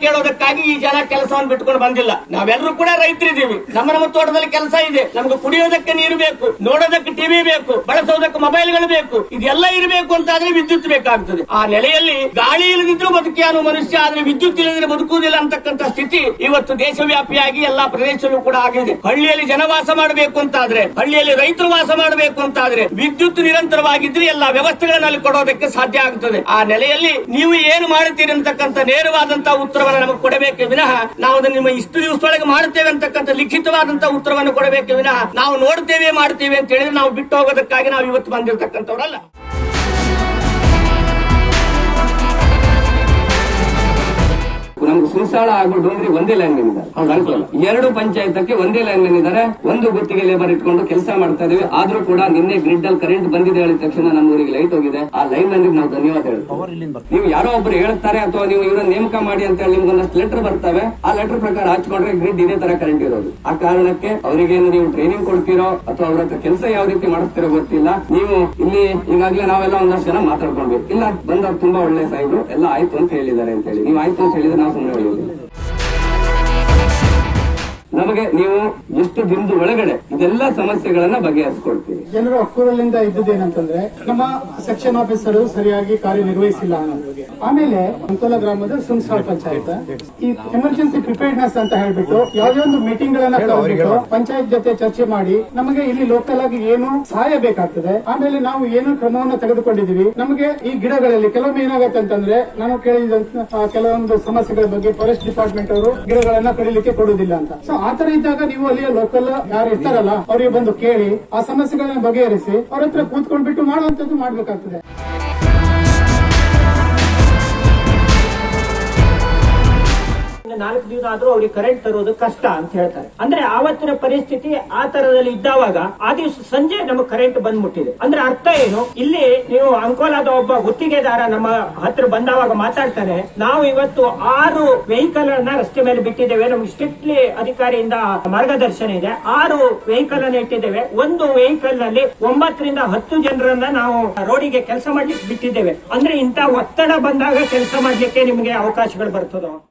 ಕೇಳೋದಕ್ಕಾಗಿ ಈ ಜನ ಕೆಲಸವನ್ನು ಬಿಟ್ಕೊಂಡು ಬಂದಿಲ್ಲ ನಾವೆಲ್ಲರೂ ಕೂಡ ರೈತರಿದ್ದೀವಿ ನಮ್ಮ ನಮ್ಮ ತೋಟದಲ್ಲಿ ಕೆಲಸ ಇದೆ ನಮ್ಗೆ ಕುಡಿಯೋದಕ್ಕೆ ನೀರು ಬೇಕು ನೋಡೋದಕ್ಕೆ ಟಿವಿ ಬೇಕು ಬಳಸೋದಕ್ಕೆ ಮೊಬೈಲ್ಗಳು ಬೇಕು ಇದೆಲ್ಲ ಇರಬೇಕು ಅಂತ ಆದ್ರೆ ವಿದ್ಯುತ್ ಬೇಕಾಗ್ತದೆ ಆ ನೆಲೆಯಲ್ಲಿ ಗಾಳಿ ಇಲ್ಲದಿದ್ರು ಬದುಕಿಯಾನು ಮನುಷ್ಯ ಆದ್ರೆ ವಿದ್ಯುತ್ ಇಲ್ಲದ್ರೆ ಬದುಕುವುದಿಲ್ಲ ಅಂತಕ್ಕಂಥ ಸ್ಥಿತಿ ಇವತ್ತು ದೇಶವ್ಯಾಪಿಯಾಗಿ ಎಲ್ಲಾ ಪ್ರದೇಶದಲ್ಲೂ ಕೂಡ ಆಗಿದೆ ಹಳ್ಳಿಯಲ್ಲಿ ಜನ ವಾಸ ಮಾಡಬೇಕು ಅಂತಾದ್ರೆ ಹಳ್ಳಿಯಲ್ಲಿ ರೈತರು ವಾಸ ಮಾಡಬೇಕು ಅಂತಾದ್ರೆ ವಿದ್ಯುತ್ ನಿರಂತರವಾಗಿದ್ರೆ ಎಲ್ಲಾ ವ್ಯವಸ್ಥೆಗಳನ್ನ ಅಲ್ಲಿ ಕೊಡೋದಕ್ಕೆ ಸಾಧ್ಯ ಆಗ್ತದೆ ಆ ನೆಲೆಯಲ್ಲಿ ನೀವು ಏನು ಮಾಡುತ್ತೀರಿ ಅಂತಕ್ಕಂಥ ನೇರವಾದಂತಹ ಉತ್ತರವನ್ನು ನಮಗೆ ಕೊಡಬೇಕೆ ವಿನಃ ನಾವು ಅದನ್ನು ನಿಮ್ಮ ಇಷ್ಟು ದಿವಸದೊಳಗೆ ಮಾಡುತ್ತೇವೆ ಅಂತಕ್ಕಂಥ ಲಿಖಿತವಾದಂತಹ ಉತ್ತರವನ್ನು ಕೊಡಬೇಕೆ ವಿನಃ ನಾವು ನೋಡ್ತೇವೆ ಮಾಡ್ತೇವೆ ಅಂತ ಹೇಳಿದ್ರೆ ನಾವು ಬಿಟ್ಟು ಹೋಗೋದಕ್ಕಾಗಿ ನಾವು ಇವತ್ತು ಬಂದಿರತಕ್ಕಂಥವ್ರಲ್ಲ ನಮ್ಗೆ ಸುಸಾಳ ಹಾಗೂ ಡೋಂಗ್ರಿ ಒಂದೇ ಲೈನ್ ಇದ್ದಾರೆ ಅನುಕೂಲ ಎರಡು ಪಂಚಾಯತಕ್ಕೆ ಒಂದೇ ಲೈನ್ ಇದ್ದಾರೆ ಒಂದು ಗುತ್ತಿಗೆ ಲೇಬರ್ ಇಟ್ಕೊಂಡು ಕೆಲಸ ಮಾಡ್ತಾ ಇದೀವಿ ಆದ್ರೂ ಕೂಡ ನಿನ್ನೆ ಗ್ರಿಡ್ ಅಲ್ಲಿ ಕರೆಂಟ್ ಬಂದಿದೆ ಹೇಳಿದ ತಕ್ಷಣ ನಮ್ಮ ಊರಿಗೆ ಲೈಟ್ ಹೋಗಿದೆ ಆ ಲೈನ್ ನಲ್ಲಿ ನಾವು ಧನ್ಯವಾದ ಹೇಳ್ತೀವಿ ನೀವು ಯಾರೋ ಒಬ್ರು ಹೇಳ್ತಾರೆ ಅಥವಾ ನೀವು ಇವರ ನೇಮಕ ಮಾಡಿ ಅಂತ ಹೇಳಿ ನಿಮ್ಗೊಂದಷ್ಟು ಲೆಟರ್ ಬರ್ತವೆ ಆ ಲೆಟರ್ ಪ್ರಕಾರ ಹಚ್ಕೊಂಡ್ರೆ ಗ್ರಿಡ್ ಇದೇ ತರ ಕರೆಂಟ್ ಇರೋದು ಆ ಕಾರಣಕ್ಕೆ ಅವರಿಗೇನು ನೀವು ಟ್ರೈನಿಂಗ್ ಕೊಡ್ತೀರೋ ಅಥವಾ ಅವ್ರ ಹತ್ರ ಕೆಲಸ ಯಾವ ರೀತಿ ಮಾಡಿಸ್ತಿರೋ ಗೊತ್ತಿಲ್ಲ ನೀವು ಇಲ್ಲಿ ಈಗಾಗಲೇ ನಾವೆಲ್ಲ ಒಂದಷ್ಟು ಜನ ಮಾತಾಡ್ಕೊಂಡ್ವಿ ಇಲ್ಲ ಬಂದವ್ರು ತುಂಬಾ ಒಳ್ಳೆ ಸಾಯಿದ್ರು ಎಲ್ಲ ಆಯ್ತು ಅಂತ ಹೇಳಿದ್ದಾರೆ ಅಂತ ಹೇಳಿ ನೀವು ಆಯ್ತು ಅಂತ ಹೇಳಿದ್ರೆ ನಾವು ಸುಮ್ಮನೆ ಉಳಿಯೋದಿಲ್ಲ ನಮಗೆ ನೀವು ಎಷ್ಟು ದಿನದ ಒಳಗಡೆ ಇದೆಲ್ಲ ಸಮಸ್ಯೆಗಳನ್ನ ಬಗೆಹರಿಸ್ಕೊಡ್ತೀವಿ ಜನರ ಒಕ್ಕೂರಲಿಂದ ಇದ್ದದ್ದೇನಂತಂದ್ರೆ ನಮ್ಮ ಸೆಕ್ಷನ್ ಆಫೀಸರ್ ಸರಿಯಾಗಿ ಕಾರ್ಯನಿರ್ವಹಿಸಿಲ್ಲ ಅನ್ನೋದು ಆಮೇಲೆ ಅಂಕೋಲ ಗ್ರಾಮದ ಸುನ್ಸಾಳ್ ಪಂಚಾಯತ್ ಈ ಎಮರ್ಜೆನ್ಸಿ ಪ್ರಿಪೇರ್ಡ್ನೆಸ್ ಅಂತ ಹೇಳ್ಬಿಟ್ಟು ಯಾವುದೇ ಒಂದು ಮೀಟಿಂಗ್ ಗಳನ್ನ ಕರೆದ್ಬಿಟ್ಟು ಪಂಚಾಯತ್ ಜೊತೆ ಚರ್ಚೆ ಮಾಡಿ ನಮಗೆ ಇಲ್ಲಿ ಲೋಕಲ್ ಆಗಿ ಏನು ಸಹಾಯ ಬೇಕಾಗ್ತದೆ ಆಮೇಲೆ ನಾವು ಏನು ಕ್ರಮವನ್ನು ತೆಗೆದುಕೊಂಡಿದೀವಿ ನಮಗೆ ಈ ಗಿಡಗಳಲ್ಲಿ ಕೆಲವೊಮ್ಮೆ ಏನಾಗುತ್ತೆ ಅಂತಂದ್ರೆ ನಾನು ಕೇಳಿದಂತ ಆ, ಕೆಲವೊಂದು ಸಮಸ್ಯೆಗಳ ಬಗ್ಗೆ ಫಾರೆಸ್ಟ್ ಡಿಪಾರ್ಟ್ಮೆಂಟ್ ಅವರು ಗಿಡಗಳನ್ನ ಕಡಿಲಿಕ್ಕೆ ಕೊಡುವುದಿಲ್ಲ ಅಂತ ಸೊ ಆತರ ಇದ್ದಾಗ ನೀವು ಅಲ್ಲಿ ಲೋಕಲ್ ಯಾರು ಇರ್ತಾರಲ್ಲ ಅವರಿಗೆ ಬಂದು ಕೇಳಿ ಆ ಸಮಸ್ಯೆಗಳನ್ನ ಬಗೆಹರಿಸಿ ಅವ್ರ ಹತ್ರ ಕೂತ್ಕೊಂಡ್ಬಿಟ್ಟು ಮಾಡುವಂತದ್ದು ಮಾಡ್ಬೇಕಾಗ್ತದೆ ಇನ್ನು ನಾಲ್ಕು ದಿವಸ ಆದ್ರೂ ಅವ್ರಿಗೆ ಕರೆಂಟ್ ತರೋದು ಕಷ್ಟ ಅಂತ ಹೇಳ್ತಾರೆ ಅಂದ್ರೆ ಆವತ್ತಿನ ಪರಿಸ್ಥಿತಿ ಆ ತರದಲ್ಲಿ ಇದ್ದಾವಾಗ ಆ ದಿವಸ ಸಂಜೆ ನಮಗೆ ಕರೆಂಟ್ ಬಂದ್ಬಿಟ್ಟಿದೆ ಅಂದ್ರೆ ಅರ್ಥ ಏನು ಇಲ್ಲಿ ನೀವು ಅಂಕೋಲಾದ ಒಬ್ಬ ಗುತ್ತಿಗೆದಾರ ನಮ್ಮ ಹತ್ರ ಬಂದವಾಗ ಮಾತಾಡ್ತಾನೆ ನಾವು ಇವತ್ತು ಆರು ವೆಹಿಕಲ್ ಅನ್ನ ರಸ್ತೆ ಮೇಲೆ ಬಿಟ್ಟಿದ್ದೇವೆ ನಮ್ಗೆ ಸ್ಟ್ರಿಕ್ಟ್ಲಿ ಅಧಿಕಾರಿಯಿಂದ ಮಾರ್ಗದರ್ಶನ ಇದೆ ಆರು ವೆಹಿಕಲ್ ಅನ್ನ ಇಟ್ಟಿದ್ದೇವೆ ಒಂದು ವೆಹಿಕಲ್ ನಲ್ಲಿ ಒಂಬತ್ತರಿಂದ ಹತ್ತು ಜನರನ್ನ ನಾವು ರೋಡಿಗೆ ಕೆಲಸ ಮಾಡ್ಲಿಕ್ಕೆ ಬಿಟ್ಟಿದ್ದೇವೆ ಅಂದ್ರೆ ಇಂತ ಒತ್ತಡ ಬಂದಾಗ ಕೆಲಸ ಮಾಡ್ಲಿಕ್ಕೆ ನಿಮಗೆ ಅವಕಾಶಗಳು ಬರ್ತದೋ